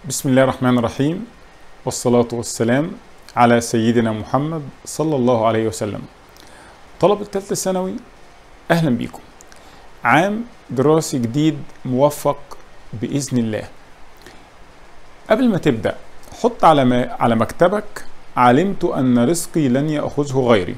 بسم الله الرحمن الرحيم والصلاة والسلام على سيدنا محمد صلى الله عليه وسلم طلبة ثالثة ثانوي أهلا بيكم عام دراسي جديد موفق بإذن الله قبل ما تبدأ حط على ما على مكتبك علمت أن رزقي لن يأخذه غيري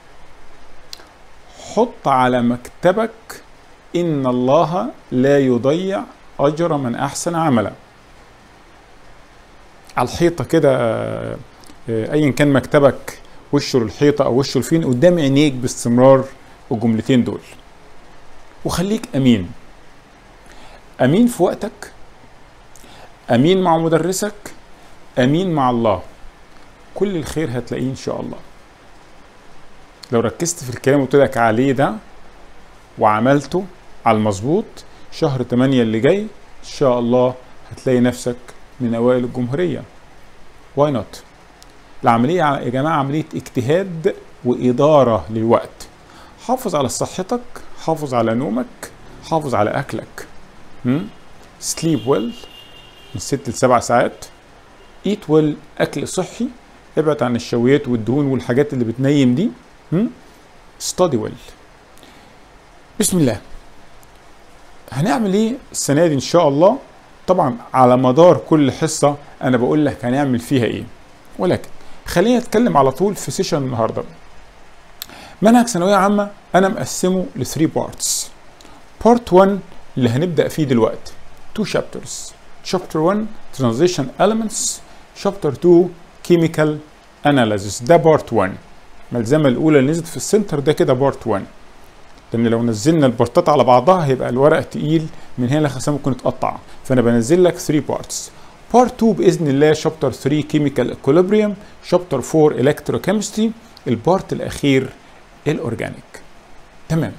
حط على مكتبك إن الله لا يضيع أجر من أحسن عملا على الحيطة كده آه، أيا كان مكتبك وشه للحيطة أو وشه لفين قدام عينيك باستمرار الجملتين دول وخليك أمين أمين في وقتك أمين مع مدرسك أمين مع الله كل الخير هتلاقيه إن شاء الله لو ركزت في الكلام اللي قلت لك عليه ده وعملته على المظبوط شهر 8 اللي جاي ان شاء الله هتلاقي نفسك من اوائل الجمهوريه واي نوت العمليه يا جماعه عمليه اجتهاد واداره للوقت حافظ على صحتك حافظ على نومك حافظ على اكلك سليب ويل من 6 ل 7 ساعات ايت ويل اكل صحي ابعد عن الشويات والدهون والحاجات اللي بتنيم دي ستادي ويل بسم الله هنعمل ايه السنه دي ان شاء الله طبعا على مدار كل حصه انا بقول لك هنعمل فيها ايه ولكن خلينا نتكلم على طول في سيشن النهارده منهج ثانويه عامه انا مقسمه ل 3 بارتس بارت 1 اللي هنبدا فيه دلوقتي 2 شابترز شابتر 1 ترانزيشن elements شابتر 2 كيميكال اناليسيس ده بارت 1 الملزمه الاولى اللي نزلت في السنتر ده كده بارت 1 لان لو نزلنا البارتات على بعضها هيبقى الورق تقيل من هنا لخسام ممكن يتقطع فانا بنزل لك 3 بارتس بارت 2 باذن الله شابتر 3 كيميكال اكوليبريم شابتر 4 الكتروكيمستري البارت الاخير الاورجانيك تمام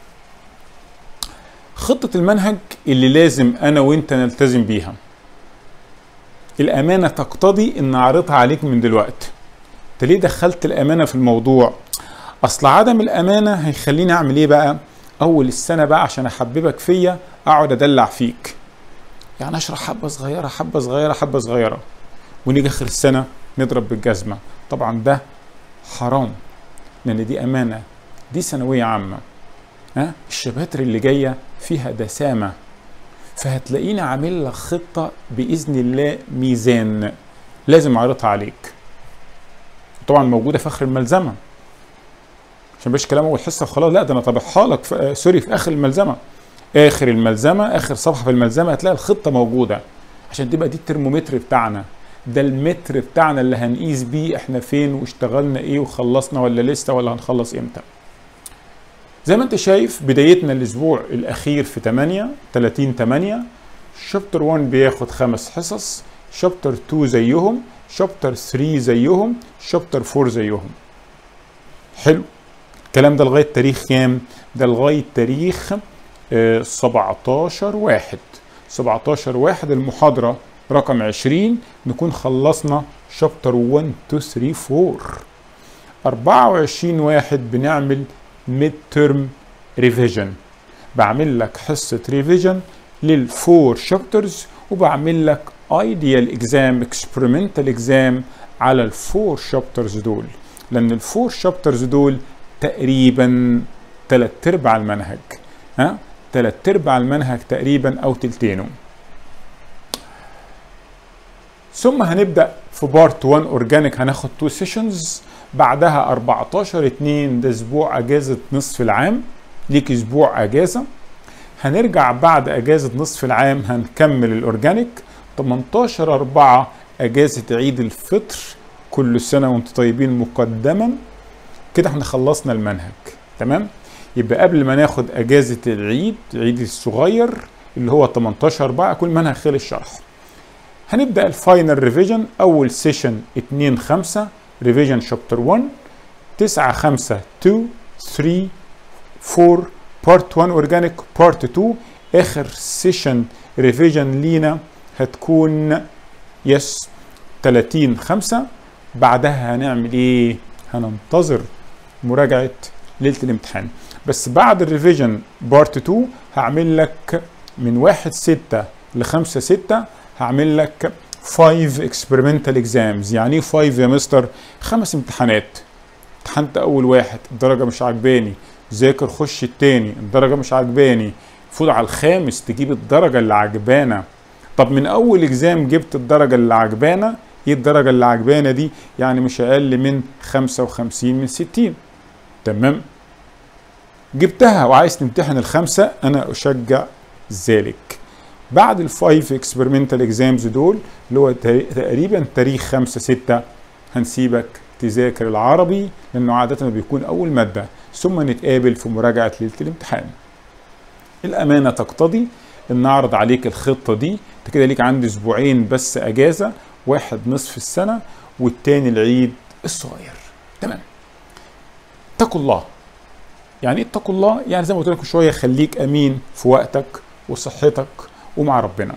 خطة المنهج اللي لازم انا وانت نلتزم بيها الامانة تقتضي ان اعرضها عليك من دلوقتي انت ليه دخلت الامانة في الموضوع اصل عدم الامانه هيخليني اعمل ايه بقى اول السنه بقى عشان احببك فيا اقعد ادلع فيك يعني اشرح حبه صغيره حبه صغيره حبه صغيره ونيجي اخر السنه نضرب بالجزمه طبعا ده حرام لان دي امانه دي ثانويه عامه ها الشباتر اللي جايه فيها دسامه فهتلاقيني عامل لك خطه باذن الله ميزان لازم اعرضها عليك طبعا موجوده في اخر الملزمه عشان مش كلام اول حصه وخلاص لا ده انا طابعها لك في آه سوري في اخر الملزمه اخر الملزمه اخر صفحه في الملزمه هتلاقي الخطه موجوده عشان تبقى دي الترمومتر بتاعنا ده المتر بتاعنا اللي هنقيس بيه احنا فين واشتغلنا ايه وخلصنا ولا لسه ولا هنخلص امتى زي ما انت شايف بدايتنا الاسبوع الاخير في 8 30 8 شابتر 1 بياخد خمس حصص شابتر 2 زيهم شابتر 3 زيهم شابتر 4 زيهم حلو الكلام ده لغايه تاريخ كام؟ ده لغايه تاريخ آه 17 واحد 17 واحد المحاضره رقم 20 نكون خلصنا شابتر 1 2 3 4 24 واحد بنعمل ميد ترم ريفيجن بعمل لك حصه ريفيجن للفور شابترز وبعمل لك ايديال اكزام اكسبيرمنتال اكزام على الفور شابترز دول لان الفور شابترز دول تقريبا تلات ارباع المنهج ها تلات ارباع المنهج تقريبا او تلتينه ثم هنبدا في بارت 1 اورجانيك هناخد 2 سيشنز بعدها 14 2 ده اسبوع اجازه نصف العام ليك اسبوع اجازه هنرجع بعد اجازه نصف العام هنكمل الاورجانيك 18 4 اجازه عيد الفطر كل سنه وانتم طيبين مقدما كده احنا خلصنا المنهج تمام يبقى قبل ما ناخد اجازه العيد العيد الصغير اللي هو 18 4 كل منهج خلص شرح هنبدا الفاينل ريفيجن اول سيشن 2 5 ريفيجن شابتر 1 9 5 2 3 4 بارت 1 اورجانيك بارت 2 اخر سيشن ريفيجن لينا هتكون يس 30 5 بعدها هنعمل ايه هننتظر مراجعه ليله الامتحان بس بعد الريفيجن بارت 2 هعمل لك من 1 6 ل 5 6 هعمل لك 5 experimental exams يعني ايه 5 يا مستر خمس امتحانات امتحنت اول واحد الدرجه مش عجباني ذاكر خش التاني الدرجه مش عجباني فوت على الخامس تجيب الدرجه اللي عجبانه طب من اول اكزام جبت الدرجه اللي عجبانه ايه الدرجه اللي عجبانه دي يعني مش اقل من 55 من 60 تمام جبتها وعايز تمتحن الخمسه انا اشجع ذلك بعد الفايف اكسبيرمنتال اكزامز دول اللي هو تقريبا تاريخ 5 6 هنسيبك تذاكر العربي لانه عاده بيكون اول ماده ثم نتقابل في مراجعه ليله الامتحان الامانه تقتضي ان اعرض عليك الخطه دي انت كده ليك عندي اسبوعين بس اجازه واحد نصف السنه والتاني العيد الصغير تمام اتقوا الله يعني ايه اتقوا الله يعني زي ما قلت لكم شويه خليك امين في وقتك وصحتك ومع ربنا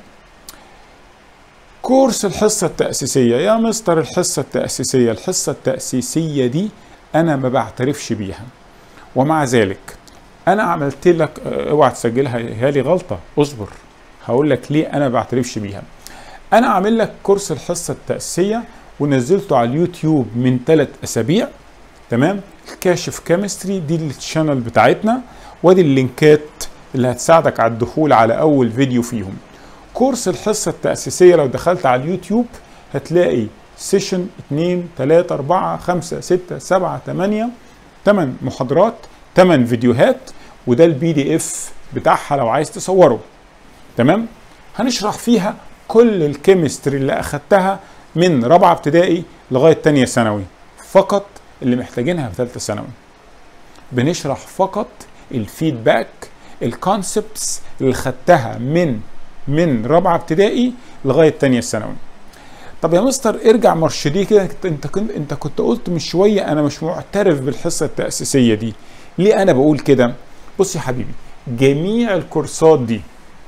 كورس الحصة التأسيسية يا مستر الحصة التأسيسية الحصة التأسيسية دي أنا ما بعترفش بيها ومع ذلك أنا عملت لك اوعى تسجلها هي لي غلطة اصبر هقول لك ليه أنا ما بعترفش بيها أنا عامل لك كورس الحصة التأسيسية ونزلته على اليوتيوب من ثلاث أسابيع تمام كاشف كيمستري دي الشانل بتاعتنا وادي اللينكات اللي هتساعدك على الدخول على أول فيديو فيهم كورس الحصة التأسيسية لو دخلت على اليوتيوب هتلاقي سيشن 2 3 4 5 6 7 8 8 محاضرات 8 فيديوهات وده البي دي اف بتاعها لو عايز تصوره تمام هنشرح فيها كل الكيمستري اللي اخدتها من رابعه ابتدائي لغايه تانية ثانوي فقط اللي محتاجينها في ثالثه ثانوي بنشرح فقط الفيدباك الكونسبتس اللي خدتها من من رابعه ابتدائي لغايه تانية ثانوي طب يا مستر ارجع مرشديه كده انت كنت انت كنت قلت من شويه انا مش معترف بالحصه التاسيسيه دي ليه انا بقول كده بص يا حبيبي جميع الكورسات دي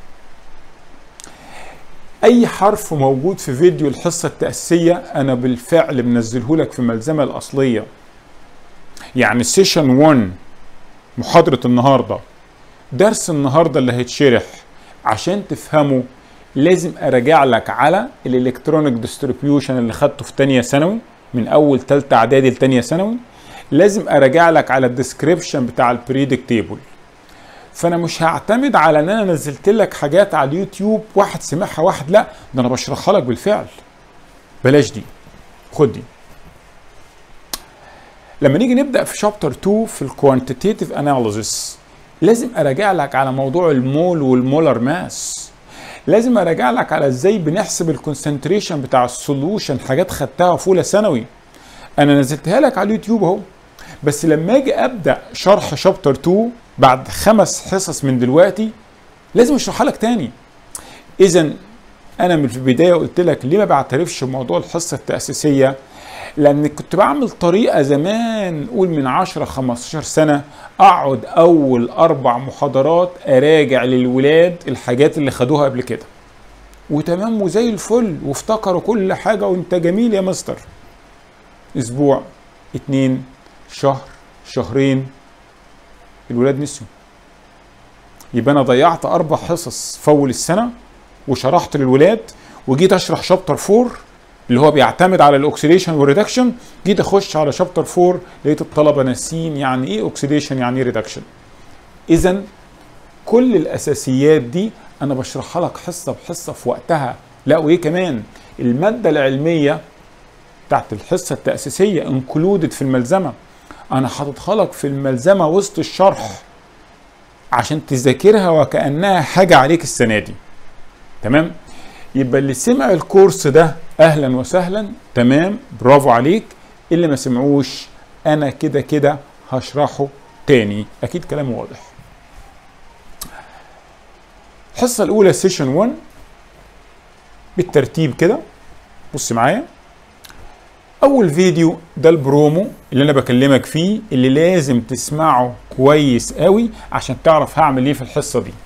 اي حرف موجود في فيديو الحصه التاسيسيه انا بالفعل منزله لك في الملزمه الاصليه يعني سيشن 1 محاضره النهارده درس النهارده اللي هيتشرح عشان تفهمه لازم اراجع لك على الالكترونيك ديستريبيوشن اللي خدته في تانية ثانوي من اول تالتة اعدادي لتانية ثانوي لازم اراجع لك على الديسكريبشن بتاع البريدك تيبل فانا مش هعتمد على ان انا نزلت لك حاجات على اليوتيوب واحد سمعها واحد لا ده انا بشرحها لك بالفعل بلاش دي خد دي لما نيجي نبدا في شابتر 2 في الكوانتيتيف اناليسيس لازم اراجع لك على موضوع المول والمولر ماس لازم اراجع لك على ازاي بنحسب الكونسنتريشن بتاع السولوشن حاجات خدتها في اولى ثانوي انا نزلتها لك على اليوتيوب اهو بس لما اجي ابدا شرح شابتر 2 بعد خمس حصص من دلوقتي لازم اشرحها لك تاني اذا انا من البدايه قلت لك ليه ما بعترفش بموضوع الحصه التاسيسيه لان كنت بعمل طريقه زمان قول من 10 15 سنه اقعد اول اربع محاضرات اراجع للولاد الحاجات اللي خدوها قبل كده وتمام وزي الفل وافتكروا كل حاجه وانت جميل يا مستر اسبوع اتنين شهر شهرين الولاد نسيوا يبقى انا ضيعت اربع حصص في اول السنه وشرحت للولاد وجيت اشرح شابتر 4 اللي هو بيعتمد على الاكسيديشن والريدكشن جيت اخش على شابتر 4 لقيت الطلبه ناسيين يعني ايه اوكسيديشن يعني ايه ريدكشن اذا كل الاساسيات دي انا بشرحها لك حصه بحصه في وقتها لا وايه كمان الماده العلميه بتاعت الحصه التاسيسيه انكلودد في الملزمه انا حاططها لك في الملزمه وسط الشرح عشان تذاكرها وكانها حاجه عليك السنه دي تمام يبقى اللي سمع الكورس ده اهلا وسهلا تمام برافو عليك اللي ما سمعوش انا كده كده هشرحه تاني اكيد كلام واضح الحصه الاولى سيشن 1 بالترتيب كده بص معايا اول فيديو ده البرومو اللي انا بكلمك فيه اللي لازم تسمعه كويس قوي عشان تعرف هعمل ايه في الحصه دي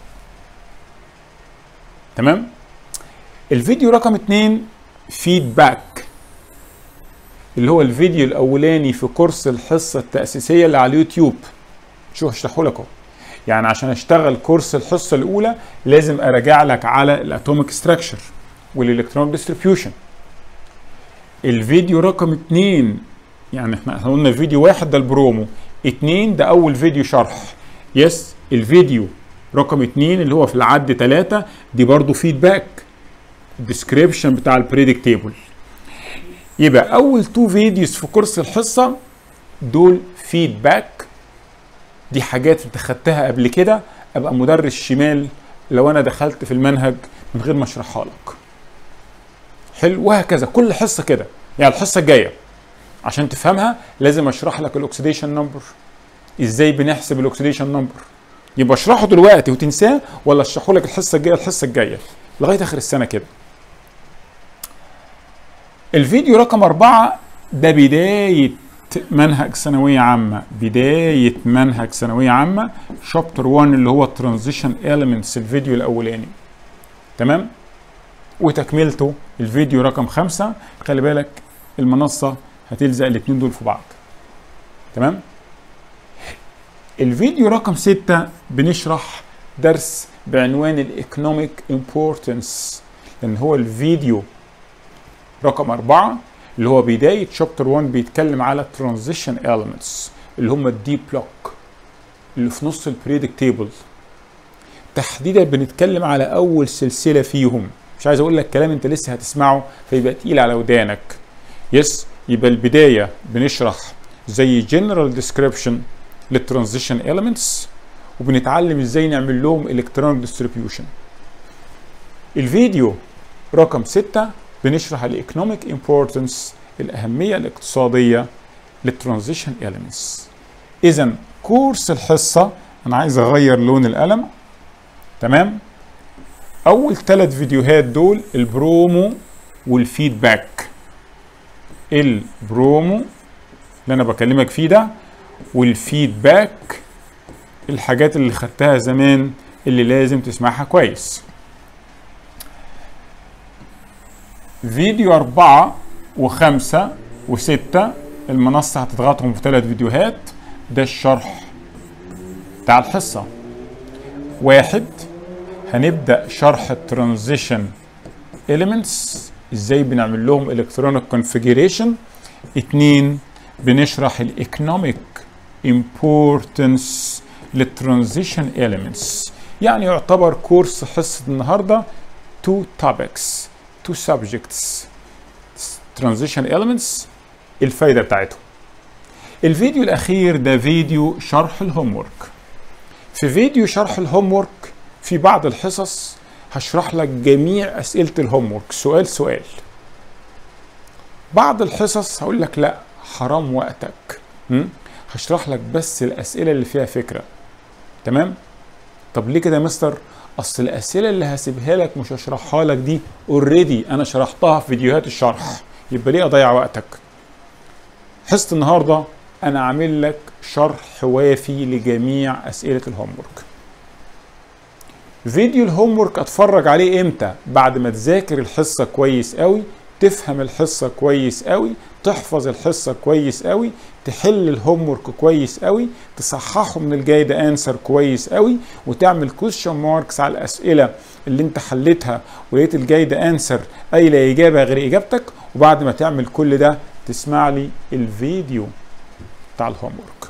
تمام الفيديو رقم اتنين فيدباك اللي هو الفيديو الاولاني في كورس الحصه التاسيسيه اللي على اليوتيوب شو هشرحه لك اهو يعني عشان اشتغل كورس الحصه الاولى لازم اراجع لك على الاتوميك ستراكشر والالكترونيك ديستريبيوشن الفيديو رقم اتنين يعني احنا قلنا فيديو واحد ده البرومو اتنين ده اول فيديو شرح يس الفيديو رقم اتنين اللي هو في العد تلاتة دي برضو فيدباك الديسكريبشن بتاع البريدكت تيبل يبقى اول تو فيديوز في كورس الحصة دول فيدباك دي حاجات انت خدتها قبل كده ابقى مدرس شمال لو انا دخلت في المنهج من غير ما اشرحها لك حلو وهكذا كل حصه كده يعني الحصه الجايه عشان تفهمها لازم اشرح لك الاكسيديشن نمبر ازاي بنحسب الاكسيديشن نمبر يبقى اشرحه دلوقتي وتنساه ولا اشرحه لك الحصه الجايه الحصه الجايه لغايه اخر السنه كده الفيديو رقم أربعة ده بداية منهج ثانوية عامة بداية منهج ثانوية عامة شابتر 1 اللي هو ترانزيشن elements الفيديو الأولاني تمام وتكملته الفيديو رقم خمسة خلي بالك المنصة هتلزق الاتنين دول في بعض تمام الفيديو رقم ستة بنشرح درس بعنوان الايكونوميك امبورتنس لان هو الفيديو رقم أربعة اللي هو بداية شابتر 1 بيتكلم على ترانزيشن elements اللي هم الدي بلوك اللي في نص البريدكت تيبل تحديدا بنتكلم على أول سلسلة فيهم مش عايز أقول لك كلام أنت لسه هتسمعه فيبقى تقيل على ودانك يس يبقى البداية بنشرح زي جنرال ديسكريبشن للترانزيشن elements وبنتعلم ازاي نعمل لهم الكترونيك ديستريبيوشن الفيديو رقم ستة بنشرح الايكونوميك امبورتنس الاهميه الاقتصاديه للترانزيشن elements اذا كورس الحصه انا عايز اغير لون القلم تمام اول ثلاث فيديوهات دول البرومو والفيدباك البرومو اللي انا بكلمك فيه ده والفيدباك الحاجات اللي خدتها زمان اللي لازم تسمعها كويس فيديو أربعة وخمسة وستة المنصة هتضغطهم في ثلاث فيديوهات ده الشرح بتاع الحصة واحد هنبدأ شرح الترانزيشن elements ازاي بنعمل لهم الكترونيك كونفيجريشن اتنين بنشرح الايكونوميك امبورتنس للترانزيشن elements يعني يعتبر كورس حصة النهارده two topics two subjects transition elements الفايدة بتاعتهم الفيديو الأخير ده فيديو شرح الهوم ورك في فيديو شرح الهوم ورك في بعض الحصص هشرح لك جميع أسئلة الهوم ورك سؤال سؤال بعض الحصص هقول لك لا حرام وقتك م? هشرح لك بس الأسئلة اللي فيها فكرة تمام طب ليه كده يا مستر اصل الاسئله اللي هسيبها لك مش هشرحها لك دي اوريدي انا شرحتها في فيديوهات الشرح يبقى ليه اضيع وقتك حصه النهارده انا عامل لك شرح وافي لجميع اسئله الهوم ورك فيديو الهوم ورك اتفرج عليه امتى بعد ما تذاكر الحصه كويس قوي تفهم الحصه كويس قوي تحفظ الحصه كويس قوي تحل الهوم ورك كويس قوي تصححه من الجايد انسر كويس قوي وتعمل كويشن ماركس على الاسئله اللي انت حليتها ولقيت الجايد انسر قايله اجابه غير اجابتك وبعد ما تعمل كل ده تسمع لي الفيديو بتاع الهوم ورك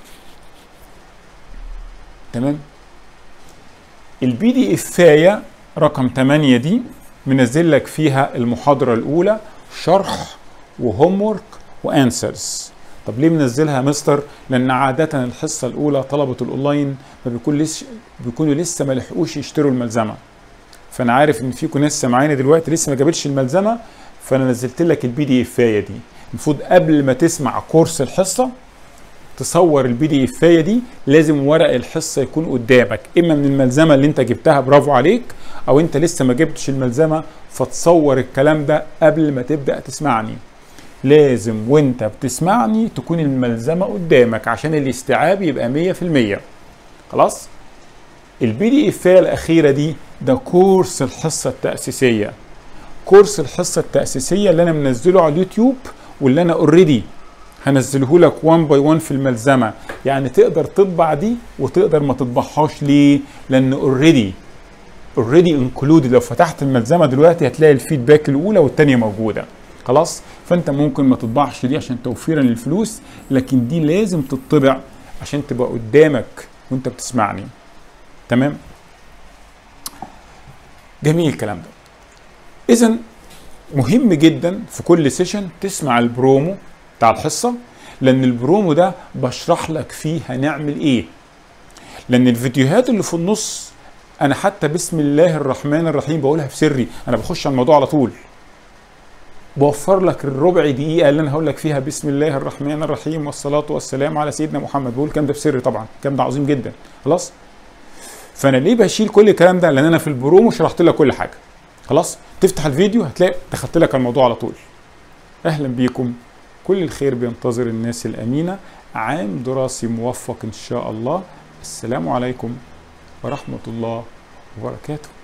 تمام البي دي افايه رقم 8 دي منزل لك فيها المحاضره الاولى شرح وهوم ورك وانسرز طب ليه منزلها يا مستر لان عاده الحصه الاولى طلبه الاونلاين ما بيكون لسه بيكونوا لسه ما لحقوش يشتروا الملزمه فانا عارف ان فيكم ناس سامعيني دلوقتي لسه ما جابتش الملزمه فانا نزلت لك البي دي افايه دي المفروض قبل ما تسمع كورس الحصه تصور البي دي افايه دي لازم ورق الحصه يكون قدامك اما من الملزمه اللي انت جبتها برافو عليك او انت لسه ما جبتش الملزمه فتصور الكلام ده قبل ما تبدا تسمعني لازم وانت بتسمعني تكون الملزمه قدامك عشان الاستيعاب يبقى 100% خلاص البي دي افايه الاخيره دي ده كورس الحصه التاسيسيه كورس الحصه التاسيسيه اللي انا منزله على اليوتيوب واللي انا اوريدي هنزله لك 1 باي 1 في الملزمه يعني تقدر تطبع دي وتقدر ما تطبعهاش ليه لان اوريدي اوريدي انكلودد لو فتحت الملزمه دلوقتي هتلاقي الفيدباك الاولى والثانيه موجوده خلاص فانت ممكن ما تطبعش دي عشان توفيرا للفلوس لكن دي لازم تطبع عشان تبقى قدامك وانت بتسمعني تمام جميل الكلام ده اذا مهم جدا في كل سيشن تسمع البرومو بتاع الحصه لان البرومو ده بشرح لك فيه هنعمل ايه لان الفيديوهات اللي في النص انا حتى بسم الله الرحمن الرحيم بقولها في سري انا بخش على الموضوع على طول بوفر لك الربع دقيقه اللي انا هقول لك فيها بسم الله الرحمن الرحيم والصلاه والسلام على سيدنا محمد بقول الكلام ده في سري طبعا الكلام ده عظيم جدا خلاص فانا ليه بشيل كل الكلام ده لان انا في البرومو شرحت لك كل حاجه خلاص تفتح الفيديو هتلاقي دخلت لك الموضوع على طول اهلا بيكم كل الخير بينتظر الناس الامينه عام دراسي موفق ان شاء الله السلام عليكم ورحمه الله وبركاته